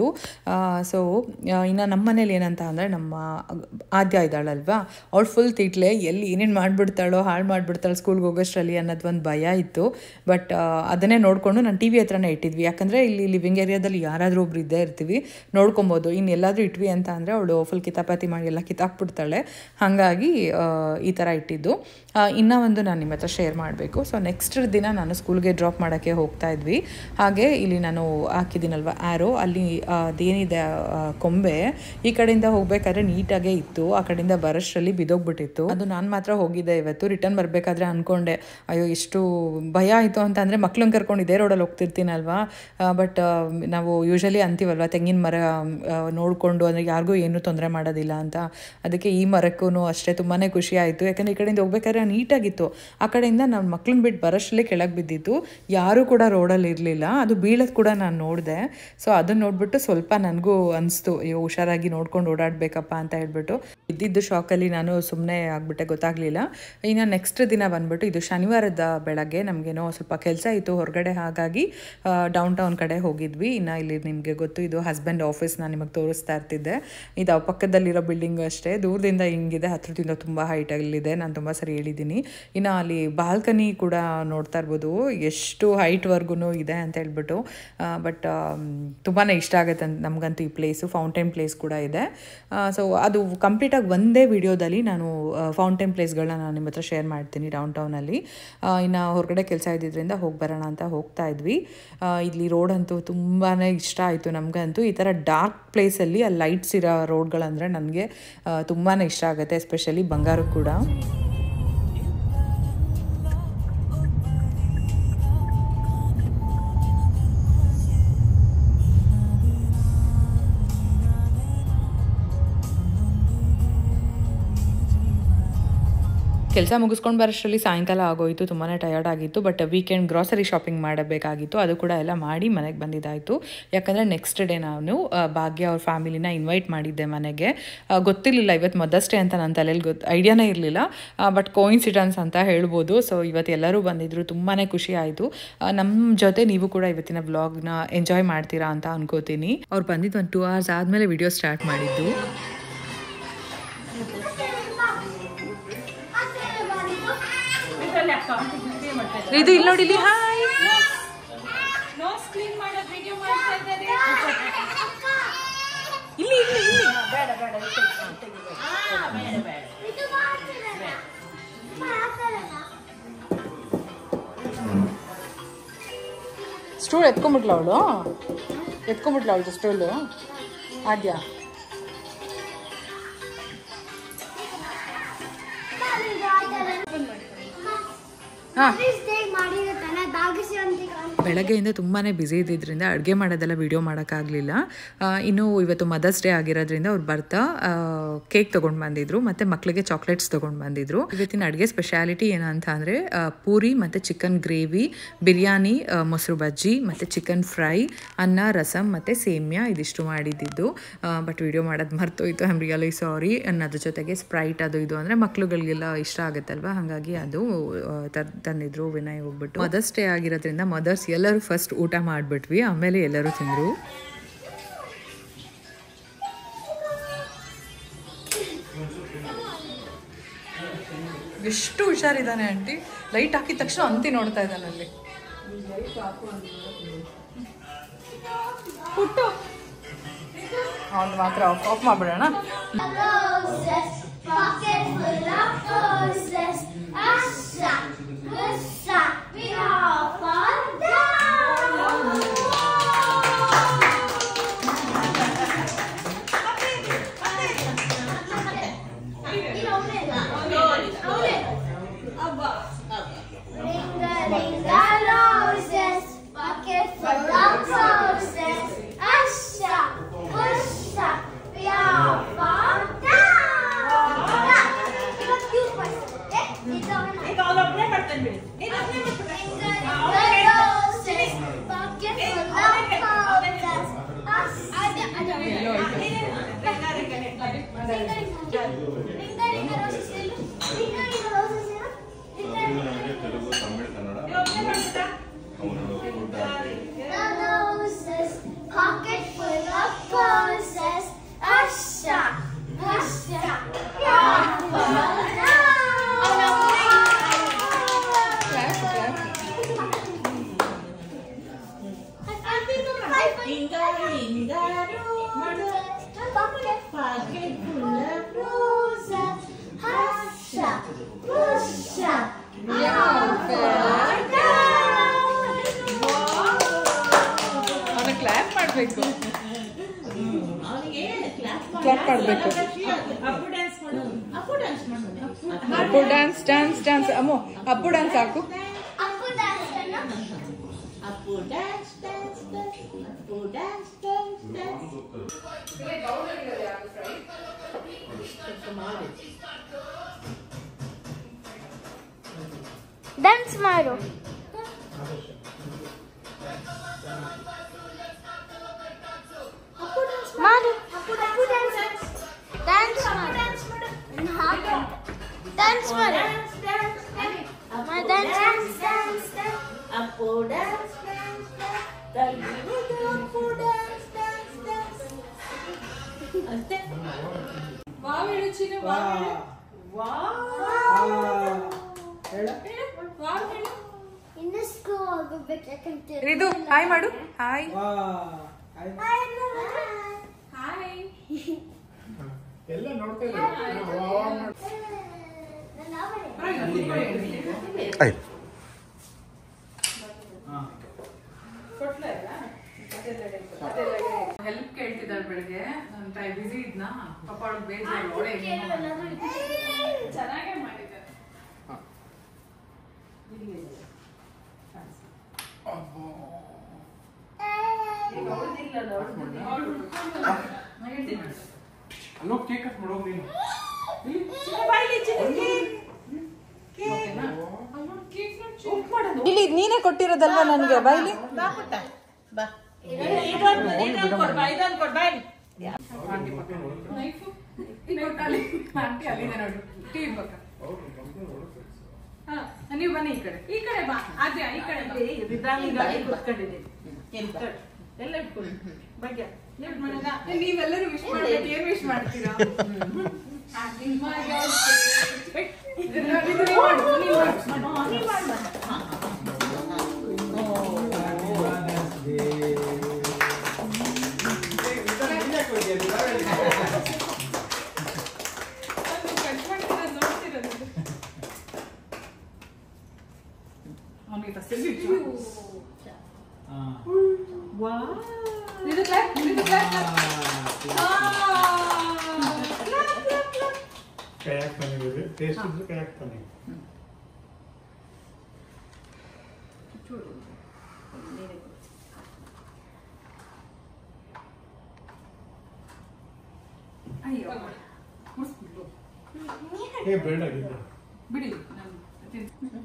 ಸೊ ಇನ್ನು ನಮ್ಮ ಮನೇಲಿ ಏನಂತ ಅಂದರೆ ನಮ್ಮ ಆದ್ಯ ಇದ್ದಾಳಲ್ವಾ ಅವಳು ಫುಲ್ ತಿಟ್ಲೆ ಎಲ್ಲಿ ಏನೇನು ಮಾಡಿಬಿಡ್ತಾಳೋ ಹಾಳು ಮಾಡಿಬಿಡ್ತಾಳೆ ಸ್ಕೂಲ್ಗೆ ಹೋಗೋಷ್ಟರಲ್ಲಿ ಅನ್ನೋದು ಒಂದು ಭಯ ಇತ್ತು ಬಟ್ ಅದನ್ನೇ ನೋಡಿಕೊಂಡು ನಾನು ಟಿ ವಿ ಹತ್ರನೇ ಇಟ್ಟಿದ್ವಿ ಯಾಕಂದರೆ ಇಲ್ಲಿ ಲಿವಿಂಗ್ ಏರಿಯಾದಲ್ಲಿ ಯಾರಾದರೂ ಒಬ್ರು ಇದ್ದೇ ಇರ್ತೀವಿ ನೋಡ್ಕೊಬೋದು ಇನ್ನು ಎಲ್ಲಾದರೂ ಇಟ್ವಿ ಅಂತ ಅಂದರೆ ಅವಳು ಫುಲ್ ಕಿತಾಪಾತಿ ಮಾಡಿ ಎಲ್ಲ ಕಿತ್ತಾಕ್ಬಿಡ್ತಾಳೆ ಹಾಗಾಗಿ ಆ, ಈ ಥರ ಇಟ್ಟಿದ್ದು ಆ, ಇನ್ನೂ ಒಂದು ನಾನು ನಿಮ್ಮ ಹತ್ರ ಶೇರ್ ಮಾಡಬೇಕು ಸೊ ನೆಕ್ಸ್ಟ್ ದಿನ ನಾನು ಸ್ಕೂಲ್ಗೆ ಡ್ರಾಪ್ ಮಾಡೋಕ್ಕೆ ಹೋಗ್ತಾ ಇದ್ವಿ ಹಾಗೆ ಇಲ್ಲಿ ನಾನು ಹಾಕಿದ್ದೀನಲ್ವ ಆ್ಯರೋ ಅಲ್ಲಿ ಆ, ಅದೇನಿದೆ ಆ, ಕೊಂಬೆ ಈ ಕಡೆಯಿಂದ ಹೋಗ್ಬೇಕಾದ್ರೆ ನೀಟಾಗೇ ಇತ್ತು ಆ ಕಡೆಯಿಂದ ಬರೋಷ್ಟರಲ್ಲಿ ಬಿದೋಗ್ಬಿಟ್ಟಿತ್ತು ಅದು ನಾನು ಮಾತ್ರ ಹೋಗಿದ್ದೆ ಇವತ್ತು ರಿಟರ್ನ್ ಬರಬೇಕಾದ್ರೆ ಅಂದ್ಕೊಂಡೆ ಅಯ್ಯೋ ಎಷ್ಟು ಭಯ ಆಯಿತು ಅಂತ ಅಂದರೆ ಮಕ್ಳನ್ನ ಕರ್ಕೊಂಡು ಇದೇ ರೋಡಲ್ಲಿ ಹೋಗ್ತಿರ್ತೀನಲ್ವಾ ಬಟ್ ನಾವು ಯೂಶಲಿ ಅಂತೀವಲ್ವ ತೆಂಗಿನ ಮರ ನೋಡಿಕೊಂಡು ಅಂದರೆ ಯಾರಿಗೂ ಏನೂ ತೊಂದರೆ ಮಾಡೋದಿಲ್ಲ ಅಂತ ಅದಕ್ಕೆ ಈ ಮರಕ್ಕೂ ಅಷ್ಟೇ ತುಂಬಾ ಖುಷಿ ಆಯಿತು ಯಾಕಂದರೆ ಈ ಕಡೆಯಿಂದ ಹೋಗ್ಬೇಕಾದ್ರೆ ನೀಟಾಗಿತ್ತು ಆ ಕಡೆಯಿಂದ ನಾನು ಮಕ್ಳನ್ನ ಬಿಟ್ಟು ಬರೋಷ್ಟಲ್ಲೇ ಕೆಳಗೆ ಬಿದ್ದಿತ್ತು ಯಾರೂ ಕೂಡ ರೋಡಲ್ಲಿ ಇರಲಿಲ್ಲ ಅದು ಬೀಳೋದು ಕೂಡ ನಾನು ನೋಡಿದೆ ಸೊ ಅದನ್ನು ನೋಡಿಬಿಟ್ಟು ಸ್ವಲ್ಪ ನನಗೂ ಅನಿಸ್ತು ಅಯ್ಯೋ ಹುಷಾರಾಗಿ ನೋಡ್ಕೊಂಡು ಓಡಾಡಬೇಕಪ್ಪ ಅಂತ ಹೇಳ್ಬಿಟ್ಟು ಇದ್ದಿದ್ದು ಶಾಕಲ್ಲಿ ನಾನು ಸುಮ್ಮನೆ ಆಗಿಬಿಟ್ಟೆ ಗೊತ್ತಾಗಲಿಲ್ಲ ಇನ್ನು ನೆಕ್ಸ್ಟ್ ದಿನ ಬಂದ್ಬಿಟ್ಟು ಇದು ಶನಿವಾರದ ಬೆಳಗ್ಗೆ ನಮಗೇನೋ ಸ್ವಲ್ಪ ಕೆಲಸ ಇತ್ತು ಹೊರಗಡೆ ಹಾಗಾಗಿ ಡೌನ್ ಟೌನ್ ಕಡೆ ಹೋಗಿದ್ವಿ ಇನ್ನು ಇಲ್ಲಿ ನಿಮಗೆ ಗೊತ್ತು ಇದು ಹಸ್ಬೆಂಡ್ ಆಫೀಸ್ ನಾನು ನಿಮಗೆ ತೋರಿಸ್ತಾ ಇರ್ತಿದ್ದೆ ಇದು ಪಕ್ಕದಲ್ಲಿರೋ ಬಿಲ್ಡಿಂಗ್ ಅಷ್ಟೇ ದೂರದಿಂದ ಹಿಂಗಿದೆ ಹತ್ರದಿಂದ ತುಂಬ ಹೈಟಲ್ಲಿದೆ ನಾನು ತುಂಬ ಸರಿ ಹೇಳಿದ್ದೀನಿ ಇನ್ನು ಅಲ್ಲಿ ಬಾಲ್ಕನಿ ಕೂಡ ನೋಡ್ತಾ ಇರ್ಬೋದು ಎಷ್ಟು ಹೈಟ್ವರೆಗೂ ಇದೆ ಅಂತ ಹೇಳ್ಬಿಟ್ಟು ಬಟ್ ತುಂಬಾ ಇಷ್ಟ ಆಗುತ್ತೆ ಅಂತ ನಮಗಂತೂ ಈ ಪ್ಲೇಸು ಫೌಂಟೇನ್ ಪ್ಲೇಸ್ ಕೂಡ ಇದೆ ಸೊ ಅದು ಕಂಪ್ಲೀಟಾಗಿ ಒಂದೇ ವಿಡಿಯೋದಲ್ಲಿ ನಾನು ಫೌಂಟೇನ್ ಪ್ಲೇಸ್ಗಳನ್ನ ನಾನು ನಿಮ್ಮ ಹತ್ರ ಶೇರ್ ಮಾಡ್ತೀನಿ ಡೌನ್ ಟೌನಲ್ಲಿ ಇನ್ನು ಹೊರಗಡೆ ಕೆಲಸ ಇದ್ದಿದ್ದರಿಂದ ಹೋಗಿ ಬರೋಣ ಅಂತ ಹೋಗ್ತಾ ಇದ್ವಿ ಆ, ಇಲ್ಲಿ ರೋಡ್ ಅಂತೂ ತುಂಬಾ ಇಷ್ಟ ಆಯಿತು ನಮಗಂತೂ ಈ ಥರ ಡಾರ್ಕ್ ಪ್ಲೇಸಲ್ಲಿ ಆ ಲೈಟ್ಸ್ ಇರೋ ರೋಡ್ಗಳಂದರೆ ನನಗೆ ತುಂಬಾ ಇಷ್ಟ ಆಗುತ್ತೆ ಎಸ್ಪೆಷಲಿ ಬಂಗಾರ ಕೂಡ ಕೆಲಸ ಮುಗಿಸ್ಕೊಂಡು ಬರೋಷ್ಟರಲ್ಲಿ ಸಾಯಂಕಾಲ ಆಗೋಯಿತು ತುಂಬಾ ಟಯರ್ಡ್ ಆಗಿತ್ತು ಬಟ್ ವೀಕೆಂಡ್ ಗ್ರಾಸರಿ ಶಾಪಿಂಗ್ ಮಾಡಬೇಕಾಗಿತ್ತು ಅದು ಕೂಡ ಎಲ್ಲ ಮಾಡಿ ಮನೆಗೆ ಬಂದಿದ್ದಾಯಿತು ಯಾಕಂದರೆ ನೆಕ್ಸ್ಟ್ ಡೇ ನಾನು ಆ, ಭಾಗ್ಯ ಅವ್ರ ಫ್ಯಾಮಿಲಿನ ಇನ್ವೈಟ್ ಮಾಡಿದ್ದೆ ಮನೆಗೆ ಆ, ಗೊತ್ತಿರಲಿಲ್ಲ ಇವತ್ತು ಮದರ್ಸ್ ಡೇ ಅಂತ ನನ್ನ ತಲೆಯಲ್ಲಿ ಗೊತ್ತು ಐಡಿಯಾನೇ ಇರಲಿಲ್ಲ ಬಟ್ ಕೋಇನ್ಸಿಡೆನ್ಸ್ ಅಂತ ಹೇಳ್ಬೋದು ಸೊ ಇವತ್ತು ಎಲ್ಲರೂ ಬಂದಿದ್ರು ತುಂಬಾ ಖುಷಿ ಆಯಿತು ನಮ್ಮ ಜೊತೆ ನೀವು ಕೂಡ ಇವತ್ತಿನ ವ್ಲಾಗ್ನ ಎಂಜಾಯ್ ಮಾಡ್ತೀರಾ ಅಂತ ಅನ್ಕೋತೀನಿ ಅವ್ರು ಬಂದಿದ್ದು ಒಂದು ಟೂ ಅವರ್ಸ್ ಆದಮೇಲೆ ವಿಡಿಯೋ ಸ್ಟಾರ್ಟ್ ಮಾಡಿದ್ದು ಇದರಲ್ಲಿ ಅಕ್ಕ ಇದೇ ಮಾಡ್ತಾ ಇದ್ದಾರೆ. ಇದು ಇಲ್ಲಿ ನೋಡಿ ಇಲ್ಲಿ ಹಾಯ್ ನೋಸ್ ಕ್ಲೀನ್ ಮಾಡೋದು ವಿಡಿಯೋ ಮಾಡ್ತಾ ಇದ್ದಾರೆ ಇಲ್ಲಿ ಇಲ್ಲಿ ಇಲ್ಲಿ ಬೇಡ ಬೇಡ ಇದು ತೆಗಿ, ತೆಗಿಬೇಡ. ಹಾ, ಬೇಡ ಬೇಡ ಇದು ಮಾಡ್ತಿರಲ್ಲ ಮಾಡ್ತಾರಲ್ಲ ಸ್ಟೂಲ್ ಎತ್ಕೊಂಡ್ಬಿಟ್ಲ ಅವಳು ಎತ್ಕೊಂಡ್ಬಿಟ್ಲ ಅವಳು ಸ್ಟೋಲು ಆದ್ಯಾ ಹಾಂ ಮಾಡಿರುತ್ತಾನೆ ದಾಗಿಸಿ ಅಂತ ಬೆಳಗ್ಗೆಯಿಂದ ತುಂಬಾ ಬ್ಯುಸಿ ಇದ್ದಿದ್ದರಿಂದ ಅಡುಗೆ ಮಾಡೋದೆಲ್ಲ ವಿಡಿಯೋ ಮಾಡೋಕ್ಕಾಗಲಿಲ್ಲ ಇನ್ನು ಇವತ್ತು ಮದರ್ಸ್ ಡೇ ಆಗಿರೋದ್ರಿಂದ ಅವ್ರು ಬರ್ತಾ ಕೇಕ್ ತೊಗೊಂಡು ಬಂದಿದ್ರು ಮತ್ತು ಮಕ್ಕಳಿಗೆ ಚಾಕ್ಲೇಟ್ಸ್ ತೊಗೊಂಡು ಬಂದಿದ್ರು ಇವತ್ತಿನ ಅಡುಗೆ ಸ್ಪೆಷಾಲಿಟಿ ಏನಂತ ಅಂದರೆ ಪೂರಿ ಮತ್ತು ಚಿಕನ್ ಗ್ರೇವಿ ಬಿರಿಯಾನಿ ಆ, ಮೊಸರು ಬಜ್ಜಿ ಮತ್ತು ಚಿಕನ್ ಫ್ರೈ ಅನ್ನ ರಸಮ್ ಮತ್ತು ಸೇಮ್ಯಾ ಇದಿಷ್ಟು ಮಾಡಿದ್ದಿದ್ದು ಬಟ್ ವಿಡಿಯೋ ಮಾಡೋದು ಮರ್ತೋಯ್ತು ಐ ಆಮ್ ರಿಯಲಿ ಸಾರಿ ಅದ್ರ ಜೊತೆಗೆ ಸ್ಪ್ರೈಟ್ ಅದು ಇದು ಅಂದರೆ ಮಕ್ಳುಗಳಿಗೆಲ್ಲ ಇಷ್ಟ ಆಗುತ್ತಲ್ವ ಹಾಗಾಗಿ ಅದು ಆ, ತರ್- ತಂದಿದ್ರು ವಿನಯ್ ಹೋಗ್ಬಿಟ್ಟು ಮದರ್ಸ್ ಡೇ ಆಗಿರೋದ್ರಿಂದ ಮದರ್ಸ್ ಎಲ್ಲರೂ ಫಸ್ಟ್ ಊಟ ಮಾಡಿಬಿಟ್ವಿ ಆಮೇಲೆ ಎಲ್ಲರೂ ತಿಂದರು ಎಷ್ಟು ಹುಷಾರಿದ್ದಾನೆ ಆಂಟಿ ಲೈಟ್ ಹಾಕಿದ ತಕ್ಷಣ ಅಂತಿ ನೋಡ್ತಾ ಇದ್ದಾನೆ ಅಲ್ಲಿ ಪುಟ್ಟು ಅವ್ನು ಮಾತ್ರ ಆಫ್ ಆಫ್ ಮಾಡ್ಬಿಡೋಣ Roses, pocket full of roses. Asha, Usha, we all fall down. ಇದು ಅವ್ನೇ ಅಲ್ಲ? ಅವ್ನೇ. Ring-a-ring-a roses, pocket full of roses. Asha, Usha, we all fall down. ಇವಾಗ cute voice. ಏ, ಇದು ಅವ್ನ. Ring-a-ring-a roses, pocket full of roses. Asha, ಅದೇ, ಅದೇ. Ring-a-ring-a- ring-a-ring-a roses ಏನು? ring-a-ring-a roses ಏನು? ring-a-ring-a- తెలుగు తమిళ కన్నడ అవును food The roses, pocket full of roses. Asha, Asha, ಅವನ ಕ್ಲಾಪ್ ಮಾಡಬೇಕು ಕ್ಲಾಪ್ ಮಾಡಬೇಕು Appu dance dance dance Ammu Appu dance ಹಾಕು Appu dance ಅನ್ನು Apu dance, dance, dance. Apu dance, dance, dance. Dance ಮಾಡು ಮಾಡು ಡ್ಯಾನ್ಸ್ ಮಾಡು ಡ್ಯಾನ್ಸ್ ಮಾಡು dance Apu dance, dance, dance. Dalguru Apu dance, dance, dance. ಅಷ್ಟೇ ವಾವ್ ಹೇಳು ಚಿನ್ನು ವಾವ್ ಹೇಳು ವಾವ್ ಹೇಳು ಇನ್ನು ಸ್ಕೂಲ್ ಹೋಗಬೇಕಂತ ಇದು ಹಾಯ್ ಮಾಡು ಹಾಯ್ ಹಾಯ್ ಎಲ್ಲ ನೋಡ್ತಾ ಇದ್ದಾರೆ ಹೆಲ್ಪ್ ಕೇಳ್ತಿದ್ದಾಳೆ ಬೆಳಗ್ಗೆ ನಾನು ಟೈ ಬಿಸಿ ಇದ್ನಾ ಪಾಪ ಅವಳಿಗೆ ಬೇಜಾರು ಅವಳೇ ಚೆನ್ನಾಗೇ ಮಾಡಿದ್ದಾರೆ ಅಲ್ಲೋ ಕೇಕ್ ಕಟ್ ಮಾಡೋದು ನೀನು ಇಲ್ಲಿ ನೀನೇ ಕೊಟ್ಟಿರೋದಲ್ವಾ ನನಗೆ ಬೈಲಿ ಬಾ ಪುಟ್ಟ ಬಾ ನೈಫು ಆಂಟಿ ಅಲ್ಲಿದೆ ನೋಡಿ ಟಿವಿ ಪಕ್ಕ ಹಾ ನೀವು ಬನ್ನಿ ಈ ಕಡೆ ಈ ಕಡೆ ಬಾ ಆದ್ಯ ಈ ಕಡೆ ಬಾ ಎಲ್ಲ ಇಟ್ಕೊಳ್ಳಿ ಭಾಗ್ಯ ಲಿಫ್ಟ್ ಮಾಡೋದಾ? ನೀವೆಲ್ಲರೂ ವಿಶ್ ಮಾಡ್ಬೇಕು ಏನ್ ವಿಶ್ ಮಾಡ್ತೀರಾ Happy Mother's Day. ಇದು ನೀವು ಮಾಡು, ನೀವು ಮಾಡು. ಅದು cut ಮಾಡ್ತಿರೋದು ನೋಡ್ತಿರೋದು ಇದು. ಅವ್ನಿಗೆ first ಅಲ್ಲಿ ಇಟ್ಟು. ಇದು clap, ಇದು clap, clap. ಕೈ ಹಾಕ್ತಾನೆ ಟೇಸ್ಟ್ ಇದ್ರೆ ಕೈ ಹಾಕ್ತಾನೆ ಅಯ್ಯೋ ಮುಗಿಸ್ಬಿಡು. ಏ ಬೇಡ ಆಗಿದ್ದ ಬಿಡಿ ನಾನು ತಿನ್-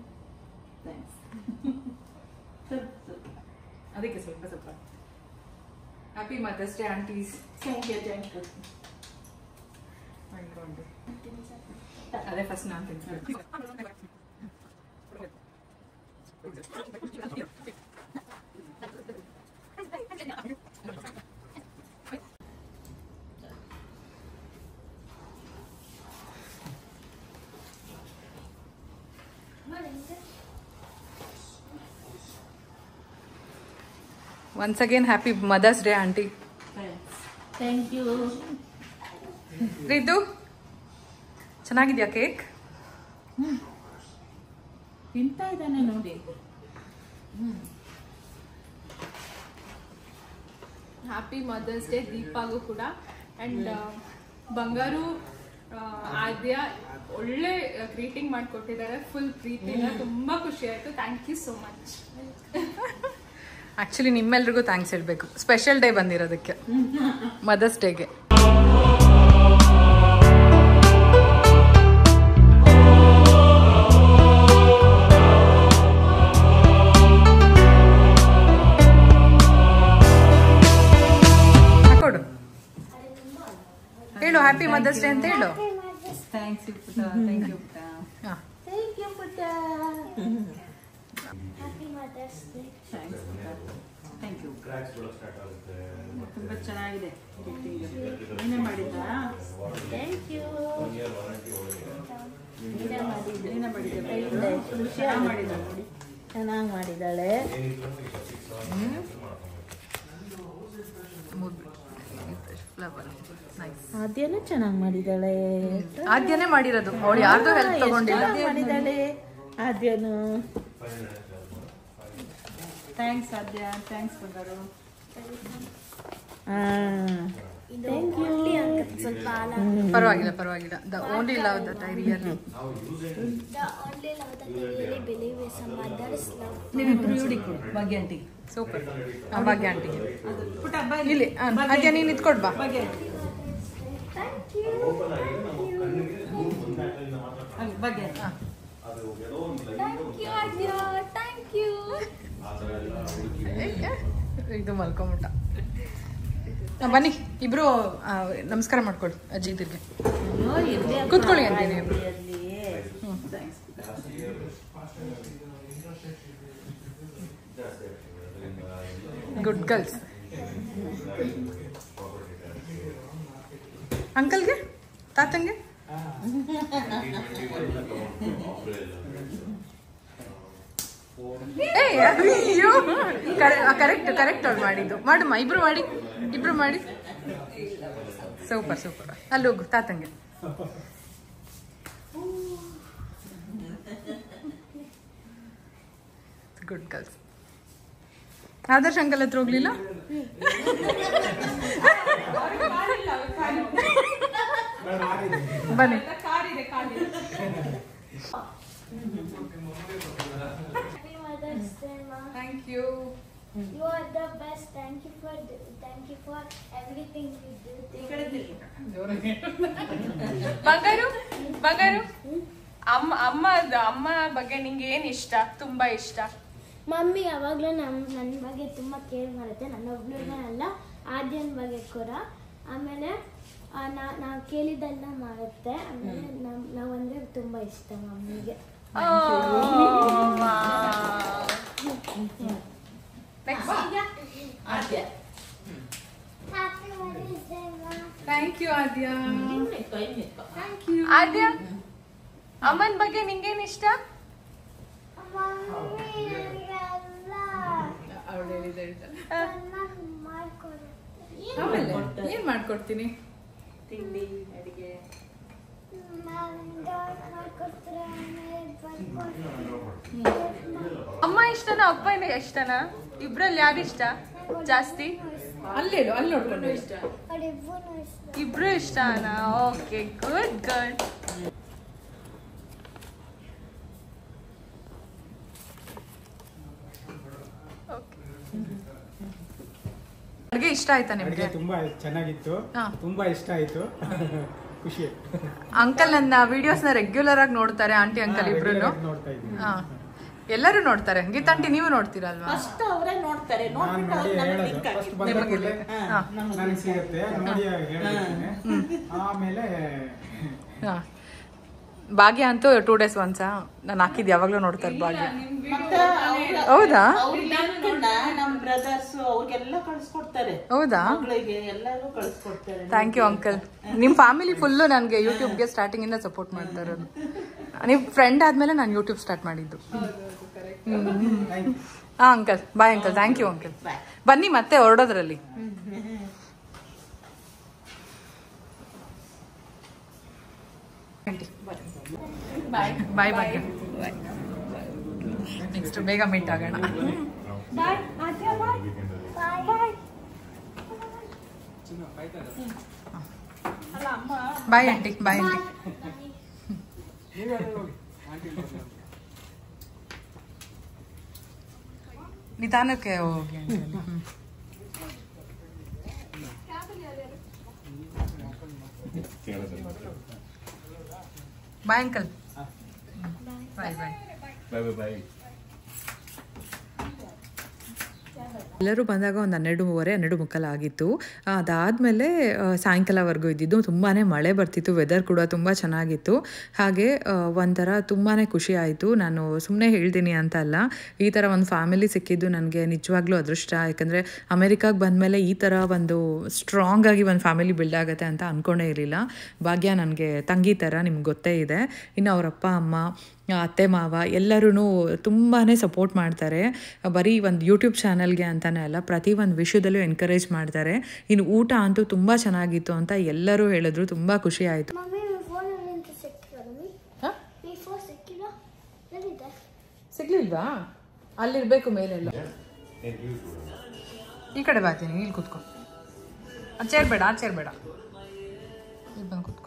ಅದಕ್ಕೆ ಸ್ವಲ್ಪ ಸ್ವಲ್ಪ happy mother's day aunties thank you thank you ಮಾಡ್ಕೊಂಡು ಅದೇ ಫಸ್ಟ್ ನಾನು ತಿನ್ಸ್ಬೇಕು once again happy mother's day aunty thank you ಇದು ಚೆನ್ನಾಗಿದ್ಯಾ ಕೇಕ್ ತಿಂತಾ ಇದ್ದಾನೆ ನೋಡಿ ಹ್ಯಾಪಿ ಮದರ್ಸ್ ಡೇ ದೀಪಾಗೂ ಕೂಡ ಆ್ಯಂಡ್ ಬಂಗಾರು ಆ, ಆದ್ಯ ಒಳ್ಳೆ ಗ್ರೀಟಿಂಗ್ ಮಾಡಿಕೊಟ್ಟಿದ್ದಾರೆ ಫುಲ್ ಪ್ರೀತಿಯಿಂದ ತುಂಬ ಖುಷಿ ಆಯಿತು thank you so much actually ನಿಮ್ಮೆಲ್ರಿಗೂ ಥ್ಯಾಂಕ್ಸ್ ಹೇಳಬೇಕು ಸ್ಪೆಷಲ್ ಡೇ ಬಂದಿರೋದಕ್ಕೆ ಮದರ್ಸ್ ಡೇಗೆ ಕೊಡು ಹೇಳು ಹ್ಯಾಪಿ ಮದರ್ಸ್ ಡೇ ಅಂತ ಹೇಳು ಥ್ಯಾಂಕ್ಸ್ ಯು ಪುಟ್ಟ ಥ್ಯಾಂಕ್ ಯು ಪುಟ್ಟ ಹಾ. Thank you, Putta. Happy Mother's Day. Thanks ಪುಟ್ಟ ಥ್ಯಾಂಕ್ ಯು ಕ್ರ್ಯಾಕ್ಸ್ ಕೂಡ ಸ್ಟಾರ್ಟ್ ಆಗುತ್ತೆ ತುಂಬ ಚೆನ್ನಾಗಿದೆ ಗಿಫ್ಟಿಂಗ್ ನೀನೇ ಮಾಡಿದ್ದಾ thank you one year warranty ಒಳಗೆ ನೀನೇ ಮಾಡಿದ್ದು ನೀನೇ ಮಾಡಿದ್ದೆ ಖುಷಿಯಾಗಿ ಮಾಡಿದ ನೋಡಿ ಚೆನ್ನಾಗಿ ಮಾಡಿದ್ದಾಳೆ ಏನಿದ್ರು ಈಗ ಸಿಕ್ಸ್ ಮಾಡ್ಕೊಬೇಕು ಆದ್ಯನೂ ಚೆನ್ನಾಗಿ ಮಾಡಿದ್ದಾಳೆ ಆದ್ಯನೇ ಮಾಡಿರೋದು ಅವಳು ಯಾರ್ದು ಹೆಲ್ಪ್ ತಗೊಂಡಿಲ್ಲ ಎಷ್ಟ್ ಮಾಡಿದ್ದಾಳೆ ಆದ್ಯನು ಥ್ಯಾಂಕ್ಸ್ ಆದ್ಯ ಥ್ಯಾಂಕ್ಸ್ ಬಂದರು ಇದು only ಅಂಕ ಸ್ವಲ್ಪ ಹಾಲ ಪರವಾಗಿಲ್ಲ ಪರವಾಗಿಲ್ಲ the only love the really ನಾವು use The only love that I really believe is a mother's love. ನೀವಿಬ್ರು ಇವಡಿ ಕೊಡು ಭಾಗ್ಯ ಆಂಟಿ ಸೂಪರ್ ಭಾಗ್ಯ ಆಂಟಿಗೆ ಪುಟ್ಟ ಬಾ ಇಲ್ಲಿ ಆ, ಆದ್ಯ ನೀನ್ ನಿಂತ್ಕೊಡ್ ಬಾ ಭಾಗ್ಯ Thank you. ಓಪನ್ ಆಗಿ ನಾವು ಕಣ್ಣಿಗೆ ಮೂರು ಮುಂದೆ ಹಾಕಿದ್ರೆ ಮಾತ್ರ ಅಲ್ಲಿ ಭಾಗ್ಯ ಅದು ಏನೋ ಒಂದು line Thank you, Adya. Thank you. ಆ ಥರ ಎಲ್ಲ ಹುಡುಕಿ ಇದು ಮಲ್ಕೊಂಬಿಟ್ಟ ಆ, ಬನ್ನಿ ಇಬ್ರು ಆ, ನಮಸ್ಕಾರ ಮಾಡ್ಕೊಳ್ಳಿ ಅಜ್ಜಿ ಇದ್ರಿಗೆ ಅಯ್ಯೋ, ಎಲ್ಲಿ ಅಪ್ಪ ಕೂತ್ಕೊಳ್ಳಿ ಆಂಟಿ ನೀವು. ಅಲ್ಲಿ, ಅಲ್ಲಿ. Thanks. ಜಾಸ್ತಿ ಆಗ್ತದೆ ಅದರಿಂದ ಎಲ್ಲ ಗುಡ್ ಗರ್ಲ್ಸ್ ಅಂಕಲ್ಗೆ ತಾತಂಗೆ ಏಯ್ ಅಯ್ಯೋ ಕರೆಕ್ಟ್ ಕರೆಕ್ಟ್ ಅವ್ರು ಮಾಡಿದ್ದು ಮಾಡಮ್ಮ ಇಬ್ರು ಮಾಡಿ ಇಬ್ರು ಮಾಡಿ ಸೂಪರ್ ಸೂಪರ್ ಅಲ್ಲಿ ಹೋಗು ತಾತಂಗೆ ಗುಡ್ ಗರ್ಲ್ಸ್ ಆದರ್ಶ್ ಅಂಕಲ್ ಹತ್ರ ಹೋಗ್ಲಿಲ್ಲ ಬನ್ನಿ ಕಾರಿದೆ ಕಾರಿದೆ Happy Mother's Day, Ma. Thank you You are the best. Thank you for thank you for everything you do. Thank you. ಬಂಗಾರು ಬಂಗಾರು ಅಮ್ಮ ಅಮ್ಮ ಅಮ್ಮ ಬಗ್ಗೆ ನಿಂಗೆ ಏನ್ ಇಷ್ಟ ತುಂಬಾ ಇಷ್ಟ ಮಮ್ಮಿ ಯಾವಾಗಲೂ ನಮ್ಮ ನನ್ನ ಬಗ್ಗೆ ತುಂಬ ಕೇರ್ ಮಾಡುತ್ತೆ ನನ್ನ ಒಬ್ಳನ್ನ ಅಲ್ಲ ಆದ್ಯನ ಬಗ್ಗೆ ಕೂಡ ಆಮೇಲೆ ಆ, ನಾ ನಾವು ಕೇಳಿದ್ದೆಲ್ಲ ಮಾಡುತ್ತೆ ಆಮೇಲೆ ನಮ್ ನಾವಂದ್ರೆ ತುಂಬ ಇಷ್ಟ ಮಮ್ಮಿಗೆ Adya happy mother's day thank you Adya ನಿತ್ಕೊ, ಇಲ್ಲಿ ನಿತ್ಕೊ. ಥ್ಯಾಂಕ್ ಯು ಆದ್ಯ ಅಮ್ಮನ ಬಗ್ಗೆ ನಿಂಗೇನ್ ಇಷ್ಟ ಮಮ್ಮಿ ಎಲ್ಲ ಅವಳು ಹೇಳಿದ ಚೆನ್ನಾಗಿ ಮಾಡ್ಕೊಡುತ್ತೆ ಆಮೇಲೆ ಏನ್ ಮಾಡ್ಕೊಡ್ತೀನಿ ತಿಂಡಿ ಅಡಿಗೆ ನಂಗೆ ಮಾಡ್ಕೊಡ್ತಾರೆ ಆಮೇಲೆ ಬರ್ಕೊಡ್ತಾರೆ ಅಮ್ಮ ಇಷ್ಟನಾ ಅಪ್ಪ ಇಷ್ಟನಾ ಇಬ್ರಲ್ಲಿ ಯಾರು ಇಷ್ಟ ಜಾಸ್ತಿ ಅಲ್ಲಿ ಹೇಳು ಅಲ್ಲಿ ನೋಡ್ಕೊಂಡು ಇಷ್ಟ ಅವ್ರಿಬ್ಬರು ಇಷ್ಟ ಇಬ್ರು ಇಷ್ಟನಾ ಓಕೆ ಗುಡ್ ಗುಡ್ ಅಡುಗೆ ಇಷ್ಟ ಆಯ್ತಾ ನಿಮ್ಗೆ ಅಡುಗೆ ತುಂಬಾ ಚೆನ್ನಾಗಿತ್ತು ಹಾ. ತುಂಬಾ ಇಷ್ಟ ಆಯ್ತು ಖುಷಿ ಅಂಕಲ್ ನನ್ನ ವಿಡಿಯೋಸ್ ನ ರೆಗ್ಯುಲರ್ ಆಗಿ ನೋಡ್ತಾರೆ ಆಂಟಿ ಅಂಕಲ್ ಹಾ, ಇಬ್ರು regular ಆಗಿ ನೋಡ್ತಾ ಇದ್ದೀನಿ ಹಾ ಎಲ್ಲರೂ ನೋಡ್ತಾರೆ ಗೀತಾಂಟಿ ನೀವು ನೋಡ್ತೀರಲ್ವಾ ಫಸ್ಟ್ ಅವರೇ ನೋಡ್ತಾರೆ ನಾನು ನೋಡ್ಬಿಟ್ಟು ನೋಡಿ ಅವ್ರು ನಮ್ಗೆ ಹೇಳೋದು ಲಿಂಕ್ ಫಸ್ಟ್ ಹಾಕಿ- ಬಂದ ಕೂಡಲೇ ಹಾ. ನನಗೆ ಸಿಗುತ್ತೆ ನೋಡಿ ಹೇಳ್ತೀನಿ ಆಮೇಲೆ ಹಾ. ಭಾಗ್ಯ ಅಂತೂ ಟೂ ಡೇಸ್ ಒನ್ಸಾ ನಾನು ಹಾಕಿದ್ ಯಾವಾಗ್ಲೂ ನೋಡ್ತಾರೆ ಭಾಗ್ಯ ಮತ್ತೆ ಅವ್ರ- ಹೌದಾ ಅವ್ರ ಲಿಂಕ್ನ ನಮ್ ಬ್ರದರ್ಸ್ ಅವ್ರಿಗೆಲ್ಲ ಕಳ್ಸ್ಕೊಡ್ತಾರೆ ಹೌದಾ ಮಗಳಿಗೆ ಎಲ್ಲರೂ ಕಳ್ಸ್ಕೊಡ್ತಾರೆ ಥ್ಯಾಂಕ್ ಯು ಅಂಕಲ್ ನಿಮ್ಮ ಫ್ಯಾಮಿಲಿ ಫುಲ್ಲು ನನಗೆ ಯೂಟ್ಯೂಬ್ಗೆ ಸ್ಟಾರ್ಟಿಂಗ್ ಇಂದ ಸಪೋರ್ಟ್ ಮಾಡ್ತಾ ಇರೋದು ನೀವು ಫ್ರೆಂಡ್ ಆದ್ಮೇಲೆ ನಾನು ಯೂಟ್ಯೂಬ್ ಸ್ಟಾರ್ಟ್ ಮಾಡಿದ್ದು ಹಾ uncle bye uncle thank you uncle ಬನ್ನಿ ಮತ್ತೆ ಹೊರಡೋದ್ರಲ್ಲಿ ಬಾಯ್ ಬಾಯ್ ಬಾಯ್ ನೆಕ್ಸ್ಟ್ ಬೇಗ ಮೀಟ್ ಆಗೋಣ ಬಾಯ್ ಆದ್ಯ ಬಾಯ್ ಬಾಯ್ ಬಾಯ್ ಬಾಯ್ ಆಂಟಿ ಬಾಯ್ ಆಂಟಿ ನಿಧಾನಕ್ಕೆ ಹೋಗಿ aunty ಅಲ್ಲಿ. ಹ್ಮ್. ಬಾಯ್ ಅಂಕಲ್ ಬಾಯ್ ಬಾಯ್ ಬಾಯ್ ಬಾಯ್ ಬಾಯ್ ಎಲ್ಲರೂ ಬಂದಾಗ ಒಂದು ಹನ್ನೆರಡೂವರೆ ಹನ್ನೆರಡು ಮುಕ್ಕಾಲು ಆಗಿತ್ತು ಅದಾದಮೇಲೆ ಸಾಯಂಕಾಲವರೆಗೂ ಇದ್ದಿದ್ದು ತುಂಬಾ ಮಳೆ ಬರ್ತಿತ್ತು ವೆದರ್ ಕೂಡ ತುಂಬ ಚೆನ್ನಾಗಿತ್ತು ಹಾಗೆ ಆ, ಒಂಥರ ತುಂಬಾ ಖುಷಿ ಆಯಿತು ನಾನು ಸುಮ್ಮನೆ ಹೇಳ್ತೀನಿ ಅಂತ ಅಲ್ಲ ಈ ಥರ ಒಂದು ಫ್ಯಾಮಿಲಿ ಸಿಕ್ಕಿದ್ದು ನನಗೆ ನಿಜವಾಗ್ಲೂ ಅದೃಷ್ಟ ಯಾಕಂದರೆ ಅಮೆರಿಕಾಗೆ ಬಂದಮೇಲೆ ಈ ಥರ ಒಂದು ಸ್ಟ್ರಾಂಗ್ ಆಗಿ ಒಂದು ಫ್ಯಾಮಿಲಿ ಬಿಲ್ಡ್ ಆಗುತ್ತೆ ಅಂತ ಅಂದ್ಕೊಂಡೇ ಇರಲಿಲ್ಲ ಭಾಗ್ಯ ನನಗೆ ತಂಗಿ ಥರ ನಿಮ್ಗೆ ಗೊತ್ತೇ ಇದೆ ಇನ್ನು ಅವ್ರ ಅಪ್ಪ ಅಮ್ಮ ಅತ್ತೆ ಮಾವ ಎಲ್ಲರೂ ತುಂಬಾ ಸಪೋರ್ಟ್ ಮಾಡ್ತಾರೆ ಬರೀ ಒಂದು ಯೂಟ್ಯೂಬ್ ಚಾನಲ್ಗೆ ಅಂತಲೇ ಅಲ್ಲ ಪ್ರತಿ ಒಂದು ವಿಷಯದಲ್ಲೂ ಎನ್ಕರೇಜ್ ಮಾಡ್ತಾರೆ ಇನ್ನು ಊಟ ಅಂತೂ ತುಂಬ ಚೆನ್ನಾಗಿತ್ತು ಅಂತ ಎಲ್ಲರೂ ಹೇಳಿದ್ರು ತುಂಬ ಖುಷಿ ಆಯಿತು ಮಮ್ಮಿ ನಿಮ್ಮ ಫೋನಲ್ಲಿ ಅಂತ ಸಿಕ್ಕಿಲ್ಲ ಮಮ್ಮಿ ಈ ಫೋನ್ ಸಿಕ್ಕಿಲ್ಲ ಎಲ್ಲಿದೆ ಸಿಗ್ಲಿಲ್ವಾ ಅಲ್ಲಿರ್ಬೇಕು ಮೇಲೆಲ್ಲ ಈ ಕಡೆ ಬರ್ತೀನಿ ಇಲ್ಲಿ ಕೂತ್ಕೊ ಆ ಚೇರ್ ಬೇಡ ಆ ಚೇರ್ ಬೇಡ ಇಲ್ಲಿ ಬಂದು ಕೂತ್ಕೊ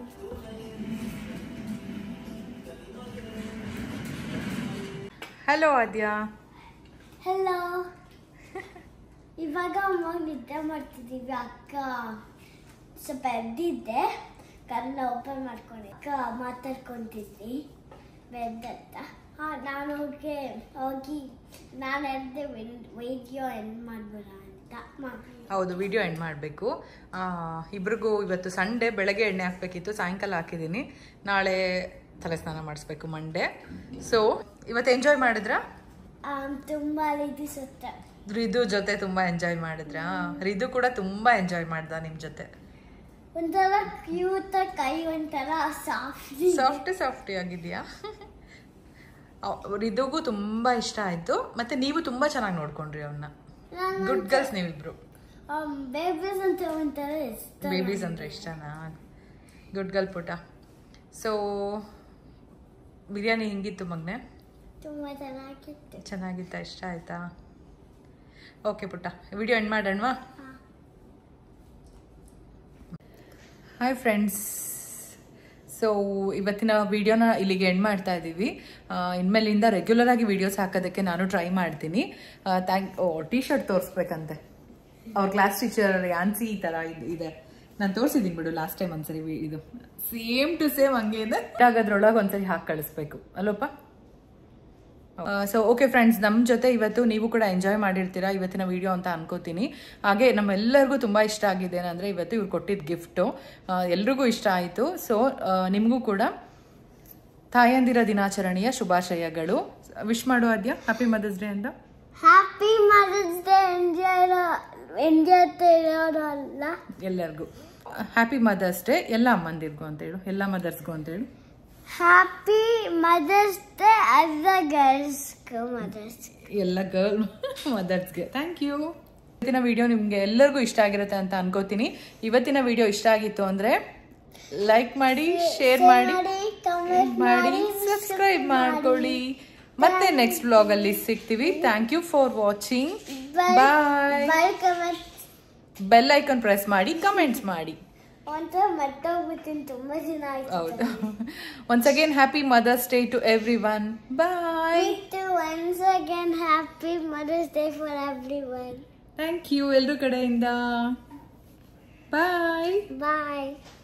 ಹಲೋ ಆದ್ಯಾ ಹಲೋ ಇವಾಗ ಅಮ್ಮ ನಿದ್ದೆ ಮಾಡ್ತಿದ್ದೀವಿ ಅಕ್ಕ ಸ್ವಲ್ಪ ಎದ್ದಿದ್ದೆ ಕಣ್ಣ ಓಪನ್ ಮಾಡ್ಕೊಂಡೆ ಅಕ್ಕ ಮಾತಾಡ್ಕೊಂತಿದ್ವಿ ಬೆಡ್ ಅಂತ ಹಾಂ ನಾನು ಅವ್ರಿಗೆ ಹೋಗಿ ನಾನು ಎದ್ದೆ ವೈದ್ಯ ಎಂಡ್ ಮಾಡ್ಬೋಣ ಅಂತ ಮಾಡಿ ಹೌದು ವಿಡಿಯೋ ಎಂಡ್ ಮಾಡಬೇಕು ಇಬ್ರಿಗೂ ಇವತ್ತು ಸಂಡೇ ಬೆಳಗ್ಗೆ ಎಣ್ಣೆ ಹಾಕಬೇಕಿತ್ತು ಸಾಯಂಕಾಲ ಹಾಕಿದ್ದೀನಿ ನಾಳೆ ತಲೆ ಸ್ನಾನ ಮಾಡಿಸ್ಬೇಕು ಮಂಡೇ ಸೊ ಇವತ್ತು ಎಂಜಾಯ್ ಮಾಡಿದ್ರಾ ತುಂಬ ರೀತಿ ಸುತ್ತ ರಿದು ಜೊತೆ ತುಂಬ ಎಂಜಾಯ್ ಮಾಡಿದ್ರಾ ರಿದು ಕೂಡ ತುಂಬ ಎಂಜಾಯ್ ಮಾಡ್ದ ನಿಮ್ಮ ಜೊತೆ ಒಂಥರ ಕ್ಯೂಟ್ ಕೈ ಒಂಥರ ಸಾಫ್ಟ್ ಸಾಫ್ಟ್ ಸಾಫ್ಟಿ ಆಗಿದೆಯಾ ರಿದುಗೂ ತುಂಬ ಇಷ್ಟ ಆಯಿತು ಮತ್ತು ನೀವು ತುಂಬ ಚೆನ್ನಾಗಿ ನೋಡ್ಕೊಂಡ್ರಿ ಅವನ್ನ ಗುಡ್ ಗರ್ಲ್ಸ್ ನೀವಿಬ್ರು ಬೇಬೀಸ್ ಅಂತ ಒಂಥರ ಇಷ್ಟ ಬೇಬೀಸ್ ಅಂದರೆ ಇಷ್ಟನಾ ಗುಡ್ ಗರ್ಲ್ ಪುಟ ಸೊ ಬಿರಿಯಾನಿ ಹೆಂಗಿತ್ತು ಮಗ್ನೆ ತುಂಬ ಚೆನ್ನಾಗಿತ್ತು ಚೆನ್ನಾಗಿತ್ತಾ ಇಷ್ಟ ಆಯ್ತಾ ಓಕೆ ಪುಟ್ಟ ವಿಡಿಯೋ ಎಂಡ್ ಮಾಡೋಣವಾ ಹಾಯ್ ಫ್ರೆಂಡ್ಸ್ ಸೊ ಇವತ್ತಿನ ವಿಡಿಯೋನ ಇಲ್ಲಿಗೆ ಎಂಡ್ ಮಾಡ್ತಾ ಇದ್ದೀವಿ ಆ, ಇನ್ಮೇಲಿಂದ ರೆಗ್ಯುಲರ್ ಆಗಿ ವಿಡಿಯೋಸ್ ಹಾಕೋದಕ್ಕೆ ನಾನು ಟ್ರೈ ಮಾಡ್ತೀನಿ ಥ್ಯಾಂಕ್ ಓ ಟಿ ಶರ್ಟ್ ತೋರಿಸ್ಬೇಕಂತೆ ಅವ್ರ ಕ್ಲಾಸ್ ಟೀಚರ್ ಯಾನ್ಸಿ ಈ ಥರ ಇದು ಇದೆ ನಾನು ತೋರಿಸಿದ್ದೀನಿ ಬಿಡು ಲಾಸ್ಟ್ ಟೈಮ್ ಒಂದ್ಸರಿ ವಿ- ಇದು ಸೇಮ್ ಟು ಸೇಮ್ ಹಂಗೆ ಇದೆ ಆಗೋದ್ರೊಳಗೆ ಒಂದ್ಸರಿ ಹಾಕಿ ಕಳಿಸ್ಬೇಕು ಅಲ್ಲಪ್ಪ ಸೊ ಓಕೆ ಫ್ರೆಂಡ್ಸ್ ನಮ್ಮ ಜೊತೆ ಇವತ್ತು ನೀವು ಕೂಡ ಎಂಜಾಯ್ ಮಾಡಿರ್ತೀರಾ ಇವತ್ತಿನ ವಿಡಿಯೋ ಅಂತ ಅನ್ಕೋತೀನಿ ಹಾಗೆ ನಮ್ಮೆಲ್ಲರಿಗೂ ತುಂಬ ಇಷ್ಟ ಆಗಿದೆ ಏನಂದರೆ ಇವತ್ತು ಇವ್ರು ಕೊಟ್ಟಿದ್ದ ಗಿಫ್ಟು ಎಲ್ರಿಗೂ ಇಷ್ಟ ಆಯಿತು ಸೊ ನಿಮಗೂ ಕೂಡ ತಾಯಂದಿರ ದಿನಾಚರಣೆಯ ಶುಭಾಶಯಗಳು ವಿಶ್ ಮಾಡು ಆದ್ಯ ಹ್ಯಾಪಿ ಮದರ್ಸ್ ಡೇ ಅಂತ happy mother's Day enjoy enjoy ಇರೋರಲ್ಲ ಎಲ್ಲರಿಗೂ ಹ್ಯಾಪಿ ಮದರ್ಸ್ ಡೇ ಎಲ್ಲ ಅಮ್ಮಂದಿರ್ಗೂ ಅಂತ ಹೇಳು ಎಲ್ಲ ಮದರ್ಸ್ಗೂ ಅಂತ ಹೇಳು ಹ್ಯಾಪಿ ಮದರ್ಸ್ ಡೇ ಅದ ಗರ್ಲ್ಸ್ ಮದರ್ಸ್ ಎಲ್ಲ ಗರ್ಲ್ ಮದರ್ಸ್ಗೆ ಥ್ಯಾಂಕ್ ಯು ಇವತ್ತಿನ ವಿಡಿಯೋ ನಿಮಗೆ ಎಲ್ಲರಿಗೂ ಇಷ್ಟ ಆಗಿರುತ್ತೆ ಅಂತ ಅನ್ಕೋತೀನಿ ಇವತ್ತಿನ ವಿಡಿಯೋ ಇಷ್ಟ ಆಗಿತ್ತು ಅಂದರೆ ಲೈಕ್ ಮಾಡಿ ಶೇರ್ ಮಾಡಿ ಕಮೆಂಟ್ ಮಾಡಿ ಸಬ್ಸ್ಕ್ರೈಬ್ ಮಾಡ್ಕೊಳ್ಳಿ ಮತ್ತೆ ನೆಕ್ಸ್ಟ್ ಬ್ಲಾಗ್ ಅಲ್ಲಿ ಸಿಗ್ತೀವಿ thank you for watching bye bye comment bell icon press ಮಾಡಿ ಕಮೆಂಟ್ಸ್ ಮಾಡಿ ಒಂಥರ ಮರ್ತೋಗ್ಬಿಟ್ಟಿನಿ ತುಂಬಾ ದಿನ ಆಯ್ತು ಹೌದು once again happy mother's Day to everyone bye once again happy Mother's Day for everyone. Thank you ಎಲ್ರ ಕಡೆಯಿಂದ ಬಾಯ್ Bye.